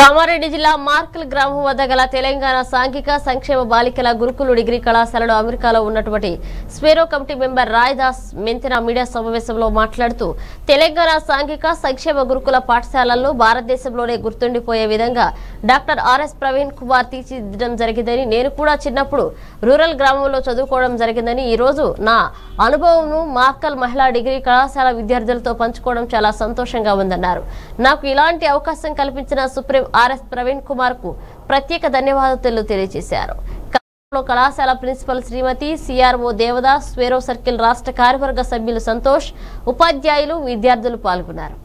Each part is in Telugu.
కామారెడ్డి జిల్లా మార్కల్ గ్రామం వద్ద గల తెలంగాణ సాంఘిక సంక్షేమ బాలికల గురుకులు డిగ్రీ కళాశాలలో అమెరికాలో ఉన్నటువంటి స్వేరో కమిటీ మెంబర్ రాయదాస్ మెంతిన మీడియా సమావేశంలో మాట్లాడుతూ తెలంగాణ సాంఘిక సంక్షేమ గురుకుల పాఠశాలలను భారతదేశంలోనే గుర్తుండిపోయే విధంగా డాక్టర్ ఆర్ఎస్ ప్రవీణ్ కుమార్ తీర్చిదిద్దడం జరిగిందని నేను కూడా చిన్నప్పుడు రూరల్ గ్రామంలో చదువుకోవడం జరిగిందని ఈ రోజు నా అనుభవంను మార్కల్ మహిళా డిగ్రీ కళాశాల విద్యార్థులతో పంచుకోవడం చాలా సంతోషంగా ఉందన్నారు నాకు ఇలాంటి అవకాశం కల్పించిన సుప్రీం ఆర్ఎస్ ప్రవీణ్ కుమార్ కు ప్రత్యేక ధన్యవాదాలు తెలియజేశారు కార్యక్రమంలో కళాశాల principal Shrimati CRO Devadas Swaero circle రాష్ట్ర కార్యవర్గ సభ్యులు సంతోష్ ఉపాధ్యాయులు విద్యార్థులు పాల్గొన్నారు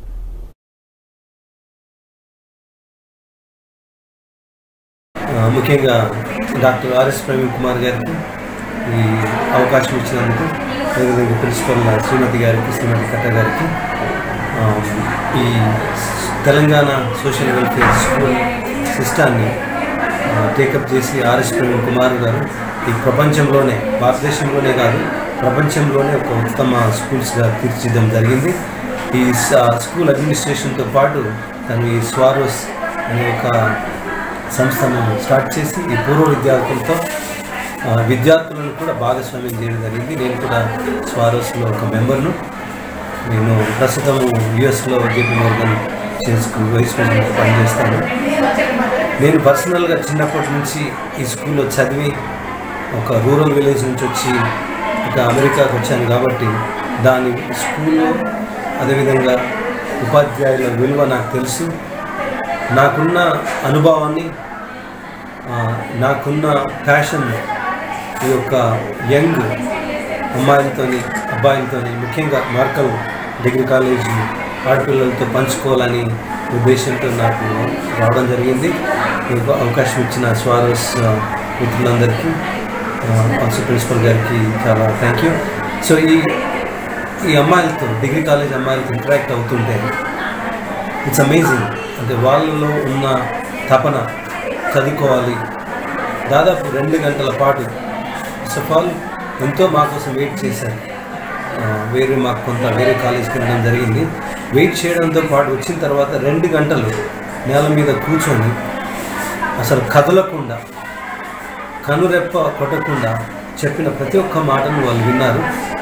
ఆ, ముఖ్యంగా డాక్టర్ ఆర్ఎస్ ప్రవీణ్ కుమార్ గారికి ఈ అవకాశం ఇచ్చినందుకు అదేవిధంగా ప్రిన్సిపల్ శ్రీమతి గారికి శ్రీమతి కట్ట గారికి ఆ, ఈ తెలంగాణ సోషల్ వెల్ఫేర్ స్కూల్ సిస్టాన్ని టేకప్ చేసి ఆర్ఎస్ ప్రవీణ్ కుమార్ గారు ఈ ప్రపంచంలోనే భారతదేశంలోనే కాదు ప్రపంచంలోనే ఒక ఉత్తమ స్కూల్స్గా తీర్చిదిద్దడం జరిగింది ఈ స- స్కూల్ అడ్మినిస్ట్రేషన్తో పాటు తను ఈ స్వారోస్ అనే ఒక సంస్థను స్టార్ట్ చేసి ఈ పూర్వ విద్యార్థులతో ఆ, విద్యార్థులను కూడా భాగస్వామ్యం చేయడం జరిగింది నేను కూడా స్వారోస్లో ఒక మెంబర్ను నేను ప్రస్తుతం యుఎస్లో జేపీ మోర్గన్ చేసుకు వైస్ ప్రెసిడెంట్ పనిచేస్తాను నేను పర్సనల్గా చిన్నప్పటి నుంచి ఈ స్కూల్లో చదివి ఒక రూరల్ విలేజ్ నుంచి వచ్చి ఇక అమెరికాకు వచ్చాను కాబట్టి దాని స్కూల్లో అదేవిధంగా ఉపాధ్యాయుల విలువ నాకు తెలుసు నాకున్న అనుభవాన్ని ఆ, నాకున్న ప్యాషన్ ఈ యొక్క యంగ్ అమ్మాయిలతోని అబ్బాయిలతోని ముఖ్యంగా మార్కల్ డిగ్రీ కాలేజీ ఆడపిల్లలతో పంచుకోవాలని ఉద్దేశంతో నాకు రావడం జరిగింది ఈ యొక్క అవకాశం ఇచ్చిన స్వారస్ ఆ, మిత్రులందరికీ ఆల్సో ప్రిన్సిపల్ గారికి చాలా థ్యాంక్ యూ సో ఈ ఈ అమ్మాయిలతో డిగ్రీ కాలేజ్ అమ్మాయిలతో ఇంటరాక్ట్ అవుతుంటే ఇట్స్ అమేజింగ్ అంటే వాళ్ళలో ఉన్న తపన చదువుకోవాలి దాదాపు రెండు గంటల పాటు ఫస్ట్ ఆఫ్ ఆల్ ఎంతో మా కోసం వెయిట్ చేశారు ఆ, వేరే మాకు కొంత వేరే కాలేజ్కి వెళ్ళడం జరిగింది వెయిట్ చేయడంతో పాటు వచ్చిన తర్వాత రెండు గంటలు నేల మీద కూర్చొని అసలు కదలకుండా కనురెప్ప కొట్టకుండా చెప్పిన ప్రతి ఒక్క మాటను వాళ్ళు విన్నారు